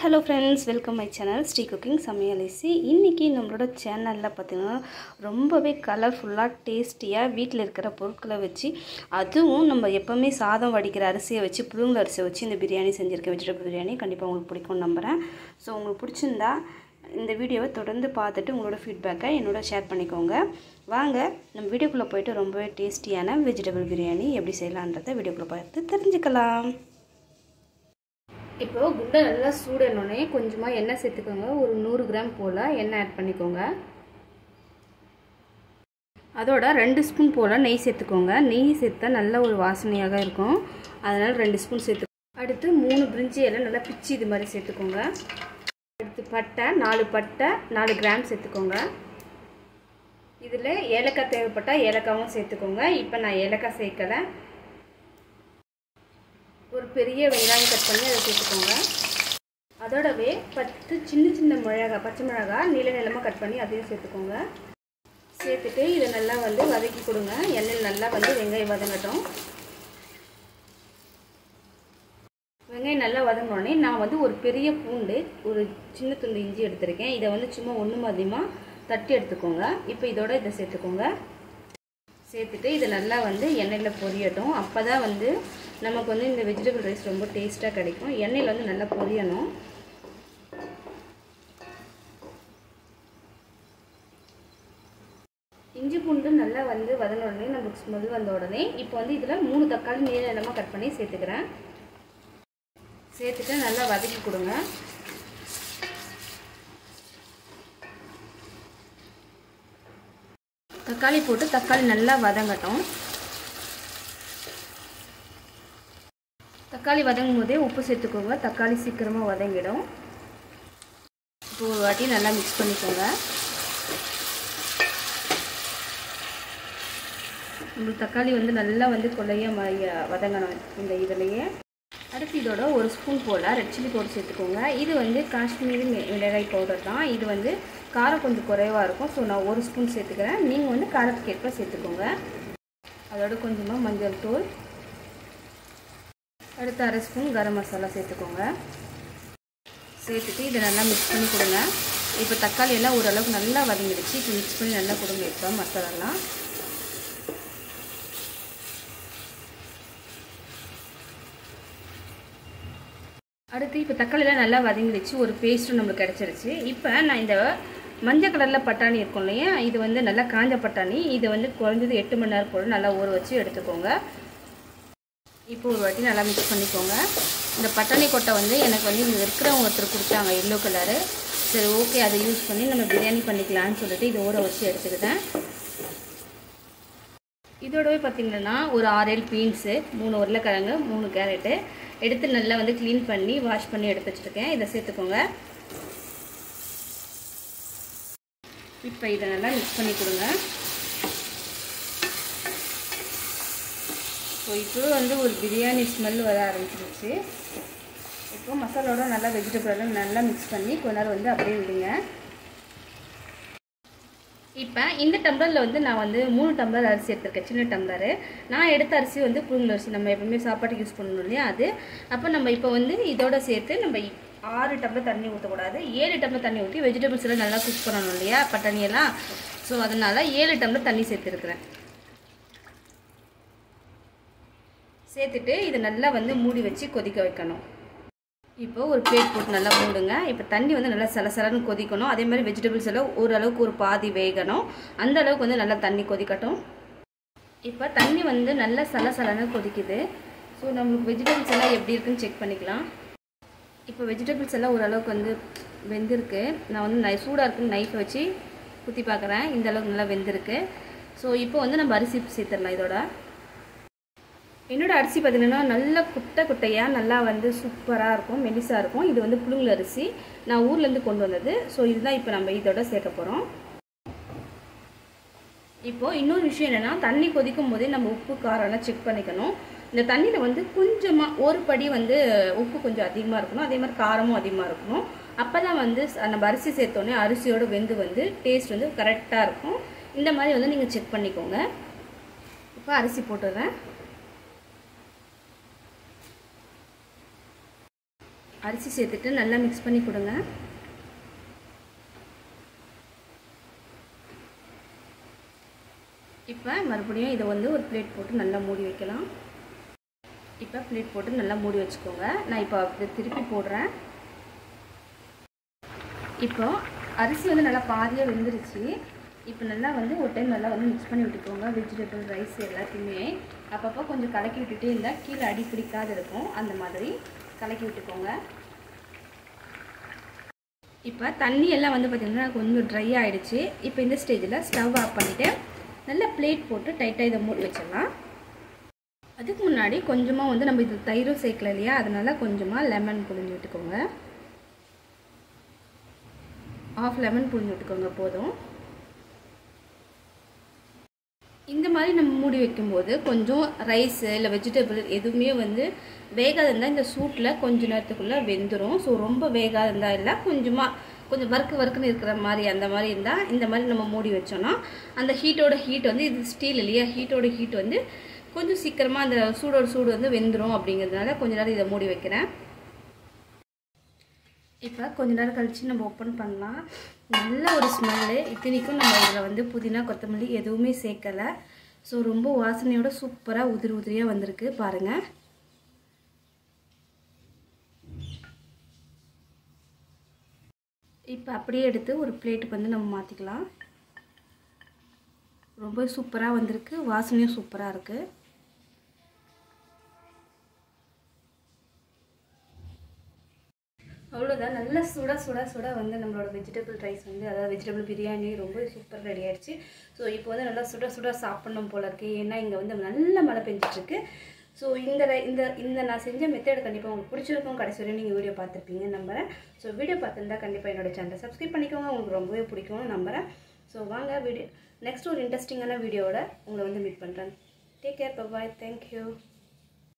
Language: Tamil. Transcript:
hello friends welcome my channel Sri cooking சமையலிசி இன்றைக்கி நம்மளோட சேனலில் பார்த்திங்கன்னா ரொம்பவே கலர்ஃபுல்லாக டேஸ்டியாக வீட்டில் இருக்கிற பொருட்களை வச்சு அதுவும் நம்ம எப்போவுமே சாதம் வடிக்கிற அரிசியை வச்சு புழுங்கல் அரிசியை வச்சு இந்த பிரியாணி செஞ்சுருக்கேன் வெஜிடபிள் பிரியாணி கண்டிப்பாக உங்களுக்கு பிடிக்கும்னு நம்புகிறேன் ஸோ உங்களுக்கு பிடிச்சிருந்தா இந்த வீடியோவை தொடர்ந்து பார்த்துட்டு உங்களோட ஃபீட்பேக்கை என்னோட ஷேர் பண்ணிக்கோங்க வாங்க நம்ம வீடியோக்குள்ளே போயிட்டு ரொம்பவே டேஸ்டியான வெஜிடபிள் பிரியாணி எப்படி செய்யலான்றதை வீடியோக்குள்ளே பார்த்து தெரிஞ்சுக்கலாம் இப்போ குண்டை நல்லா சூடனோடனே கொஞ்சமாக எண்ணெய் சேர்த்துக்கோங்க ஒரு நூறு கிராம் போல் எண்ணெய் ஆட் பண்ணிக்கோங்க அதோட ரெண்டு ஸ்பூன் போல் நெய் சேர்த்துக்கோங்க நெய் சேர்த்தா நல்ல ஒரு வாசனையாக இருக்கும் அதனால் ரெண்டு ஸ்பூன் சேர்த்து அடுத்து மூணு பிரிஞ்சி எல்லாம் நல்லா பிச்சு இது மாதிரி சேர்த்துக்கோங்க அடுத்து பட்டை நாலு பட்டை நாலு கிராம் சேர்த்துக்கோங்க இதில் ஏலக்காய் தேவைப்பட்டால் ஏலக்காவும் சேர்த்துக்கோங்க இப்போ நான் ஏலக்காய் சேர்க்கலை ஒரு பெரிய வெங்காயம் கட் பண்ணி அதை சேர்த்துக்கோங்க அதோடவே பத்து சின்ன சின்ன மிளகா பச்சை மிளகா நீள நீளமாக கட் பண்ணி அதையும் சேர்த்துக்கோங்க சேர்த்துட்டு இதை நல்லா வந்து வதக்கி கொடுங்க எண்ணெயில் நல்லா வந்து வெங்காயம் வதங்கட்டும் வெங்காயம் நல்லா வதங்கினோடனே நான் வந்து ஒரு பெரிய பூண்டு ஒரு சின்ன துண்டு இஞ்சி எடுத்திருக்கேன் இதை வந்து சும்மா ஒன்று மாதிரியமாக தட்டி எடுத்துக்கோங்க இப்போ இதோட இதை சேர்த்துக்கோங்க சேர்த்துட்டு இதை நல்லா வந்து எண்ணெயில் பொரியட்டும் அப்போ தான் வந்து நமக்கு வந்து இந்த வெஜிடபிள் ரைஸ் ரொம்ப டேஸ்ட்டாக கிடைக்கும் எண்ணெயில் வந்து நல்லா பொரியணும் இஞ்சி பூண்டு நல்லா வந்து வதன உடனே நமக்கு ஸ்மெல் வந்த உடனே இப்போ வந்து இதில் மூணு தக்காளி நீள நிலமாக கட் பண்ணி சேர்த்துக்கிறேன் சேர்த்துட்டு நல்லா வதக்கி கொடுங்க தக்காளி போட்டு தக்காளி நல்லா வதங்கட்டும் தக்காளி வதங்கும் போதே உப்பு சேர்த்துக்கோங்க தக்காளி சீக்கிரமாக வதங்கிடும் இப்போ ஒரு வாட்டி நல்லா மிக்ஸ் பண்ணிக்கோங்க உங்களுக்கு தக்காளி வந்து நல்லா வந்து கொள்ளைய வதங்கணும் இந்த இதுலேயே அடுத்து இதோட ஒரு ஸ்பூன் போல் ரெட் சில்லி பவுடர் சேர்த்துக்கோங்க இது வந்து காஷ்மீரி மிளகாய் பவுடர் தான் இது வந்து காரம் கொஞ்சம் குறைவாக இருக்கும் ஸோ நான் ஒரு ஸ்பூன் சேர்த்துக்கிறேன் நீங்கள் வந்து காரத்துக்கு ஏற்ப சேர்த்துக்கோங்க அதோட கொஞ்சமாக மஞ்சள் தூள் அடுத்து அரை ஸ்பூன் கரம் மசாலா சேர்த்துக்கோங்க சேர்த்துட்டு இதை நல்லா மிக்ஸ் பண்ணி கொடுங்க இப்போ தக்காளி எல்லாம் ஓரளவுக்கு நல்லா வதங்கிடுச்சு இப்போ மிக்ஸ் பண்ணி நல்லா கொடுங்க இப்போ மசாலாலாம் அடுத்து இப்போ தக்காளிலாம் நல்லா வதங்கிடுச்சு ஒரு பேஸ்ட்டும் நம்மளுக்கு கிடச்சிருச்சு இப்போ நான் இந்த மஞ்சள் கலரில் பட்டாணி இருக்கும் இல்லையா இது வந்து நல்லா காஞ்ச பட்டாணி இதை வந்து குறைஞ்சது எட்டு மணி நேரம் போல் நல்லா ஊற வச்சு எடுத்துக்கோங்க இப்போ ஒரு வாட்டி நல்லா மிக்ஸ் பண்ணிக்கோங்க இந்த பட்டாணி கொட்டை வந்து எனக்கு வந்து இங்கே இருக்கிறவங்க ஒருத்தர் கொடுத்தாங்க எல்லோ கலரு சரி ஓகே அதை யூஸ் பண்ணி நம்ம பிரியாணி பண்ணிக்கலான்னு சொல்லிட்டு இதை ஊற வச்சு எடுத்துக்கிட்டேன் இதோடவே பார்த்திங்கன்னா ஒரு ஆறு ஏழு பீன்ஸு மூணு உருளைக்கிழங்கு மூணு கேரட்டு எடுத்து நல்லா வந்து க்ளீன் பண்ணி வாஷ் பண்ணி எடுத்து வச்சுருக்கேன் இதை சேர்த்துக்கோங்க இப்போ இதை நல்லா மிக்ஸ் பண்ணி கொடுங்க ஸோ இப்போ வந்து ஒரு பிரியாணி ஸ்மெல் வர ஆரம்பிச்சிருச்சு இப்போ மசாலோட நல்லா வெஜிடபிளெல்லாம் நல்லா மிக்ஸ் பண்ணி கொஞ்ச நேரம் வந்து அப்படியே விடுங்க இப்போ இந்த டம்ளரில் வந்து நான் வந்து மூணு டம்ளர் அரிசி எடுத்திருக்கேன் சின்ன டம்ளரு நான் எடுத்த அரிசி வந்து புழுங்கல் அரிசி நம்ம எப்பவுமே சாப்பாட்டுக்கு யூஸ் பண்ணணும் இல்லையா அது அப்போ நம்ம இப்போ வந்து இதோட சேர்த்து நம்ம ஆறு டம்ளர் தண்ணி ஊற்றக்கூடாது ஏழு டம்ளர் தண்ணி ஊற்றி வெஜிடபிள்ஸ் எல்லாம் நல்லா குக் பண்ணணும் இல்லையா பட்டாணியெல்லாம் ஸோ அதனால் ஏழு டம்ளர் தண்ணி சேர்த்துருக்குறேன் சேர்த்துட்டு இதை நல்லா வந்து மூடி வச்சு கொதிக்க வைக்கணும் இப்போ ஒரு பிளேட் போட்டு நல்லா மூடுங்க இப்போ தண்ணி வந்து நல்லா சலசலன்னு கொதிக்கணும் அதே மாதிரி வெஜிடபிள்ஸ் எல்லாம் ஓரளவுக்கு ஒரு பாதி வேகணும் அந்த அளவுக்கு வந்து நல்லா தண்ணி கொதிக்கட்டும் இப்போ தண்ணி வந்து நல்லா சலசலன்னு கொதிக்குது ஸோ நம்மளுக்கு வெஜிடபிள்ஸ் எல்லாம் எப்படி இருக்குன்னு செக் பண்ணிக்கலாம் இப்போ வெஜிடபிள்ஸ் எல்லாம் ஓரளவுக்கு வந்து வெந்திருக்கு நான் வந்து நை சூடாக இருக்குன்னு நைஃப் வச்சு குத்தி பார்க்குறேன் இந்த அளவுக்கு நல்லா வெந்திருக்கு ஸோ இப்போ வந்து நம்ம அரிசி சேர்த்துடலாம் இதோட என்னோடய அரிசி பார்த்திங்கன்னா நல்ல குட்டை குட்டையாக நல்லா வந்து சூப்பராக இருக்கும் மெலிசாக இருக்கும் இது வந்து புழுங்கல் அரிசி நான் ஊர்லேருந்து கொண்டு வந்தது ஸோ இதுதான் இப்போ நம்ம இதோட சேர்க்க போகிறோம் இப்போது இன்னொரு விஷயம் என்னென்னா தண்ணி கொதிக்கும் போதே நம்ம உப்பு காரம்லாம் செக் பண்ணிக்கணும் இந்த தண்ணியில் வந்து கொஞ்சமாக ஒரு படி வந்து உப்பு கொஞ்சம் அதிகமாக இருக்கணும் அதே மாதிரி காரமும் அதிகமாக இருக்கணும் அப்போ தான் வந்து நம்ம அரிசி சேர்த்தோன்னே அரிசியோட வெந்து வந்து டேஸ்ட் வந்து கரெக்டாக இருக்கும் இந்த மாதிரி வந்து நீங்கள் செக் பண்ணிக்கோங்க இப்போ அரிசி போட்டுடுறேன் அரிசி சேர்த்துட்டு நல்லா மிக்ஸ் பண்ணி கொடுங்க இப்போ மறுபடியும் இதை வந்து ஒரு பிளேட் போட்டு நல்லா மூடி வைக்கலாம் இப்போ பிளேட் போட்டு நல்லா மூடி வச்சுக்கோங்க நான் இப்போ இதை திருப்பி போடுறேன் இப்போ அரிசி வந்து நல்லா பாதியாக வெந்துருச்சு இப்போ நல்லா வந்து ஒரு டைம் நல்லா வந்து மிக்ஸ் பண்ணி விட்டுக்கோங்க வெஜிடபிள் ரைஸ் எல்லாத்தையுமே அப்பப்போ கொஞ்சம் கலக்கி விட்டுட்டே இருந்தால் கீழே அடி பிடிக்காத இருக்கும் அந்த மாதிரி கலக்கி விட்டுக்கோங்க இப்போ தண்ணி எல்லாம் வந்து பார்த்திங்கன்னா கொஞ்சம் ட்ரை ஆகிடுச்சு இப்போ இந்த ஸ்டேஜில் ஸ்டவ் ஆஃப் பண்ணிவிட்டு நல்லா பிளேட் போட்டு டைட்டாக இதை மூடி வச்சிடலாம் அதுக்கு முன்னாடி கொஞ்சமாக வந்து நம்ம இது தயிரும் சேர்க்கல இல்லையா அதனால் கொஞ்சமாக லெமன் புழிஞ்சு விட்டுக்கோங்க ஆஃப் லெமன் புழிஞ்சு விட்டுக்கோங்க போதும் இந்த மாதிரி நம்ம மூடி வைக்கும்போது கொஞ்சம் ரைஸு இல்லை வெஜிடபிள் எதுவுமே வந்து வேகாது இருந்தால் இந்த சூட்டில் கொஞ்ச நேரத்துக்குள்ளே வெந்துடும் ஸோ ரொம்ப வேகாது இருந்தால் இல்லை கொஞ்சமாக கொஞ்சம் வறுக்கு வறுக்குன்னு இருக்கிற மாதிரி அந்த மாதிரி இருந்தால் இந்த மாதிரி நம்ம மூடி வச்சோன்னா அந்த ஹீட்டோட ஹீட் வந்து இது ஸ்டீல் இல்லையா ஹீட்டோட ஹீட் வந்து கொஞ்சம் சீக்கிரமாக அந்த சூடோட சூடு வந்து வெந்துடும் அப்படிங்கிறதுனால கொஞ்ச நேரம் இதை மூடி வைக்கிறேன் இப்போ கொஞ்ச நேரம் கழித்து நம்ம ஓப்பன் பண்ணலாம் நல்ல ஒரு ஸ்மெல்லு இத்தனைக்கும் நம்ம இதில் வந்து புதினா கொத்தமல்லி எதுவுமே சேர்க்கலை ஸோ ரொம்ப வாசனையோட சூப்பராக உதிரி உதிரியாக வந்திருக்கு பாருங்கள் இப்போ அப்படியே எடுத்து ஒரு பிளேட்டுக்கு வந்து நம்ம மாற்றிக்கலாம் ரொம்ப சூப்பராக வந்திருக்கு வாசனையும் சூப்பராக இருக்குது அவ்வளோதான் நல்ல சுட சுட சுட வந்து நம்மளோட வெஜிடபிள் ரைஸ் வந்து அதாவது வெஜிடபிள் பிரியாணி ரொம்ப சூப்பர் ரெடி ஆயிடுச்சு ஸோ இப்போ வந்து நல்லா சுட சுட சாப்பிடணும் போல இருக்கு ஏன்னா இங்கே வந்து நல்ல மழை பெஞ்சிட்ருக்கு ஸோ இந்த ரை- இந்த இந்த நான் செஞ்ச மெத்தட் கண்டிப்பாக உங்களுக்கு பிடிச்சிருக்கும் கடைசி வரையும் நீங்கள் வீடியோ பார்த்துருப்பீங்க நம்புறேன் ஸோ வீடியோ பார்த்துருந்தா கண்டிப்பாக என்னோட சேனலை சப்ஸ்கிரைப் பண்ணிக்கோங்க உங்களுக்கு ரொம்பவே பிடிக்கும்னு நம்புறேன் ஸோ வாங்க வீடியோ நெக்ஸ்ட் ஒரு இன்ட்ரெஸ்டிங்கான வீடியோவோட உங்களை வந்து மீட் பண்ணுறேன் டேக் கேர் பாய் தேங்க்யூ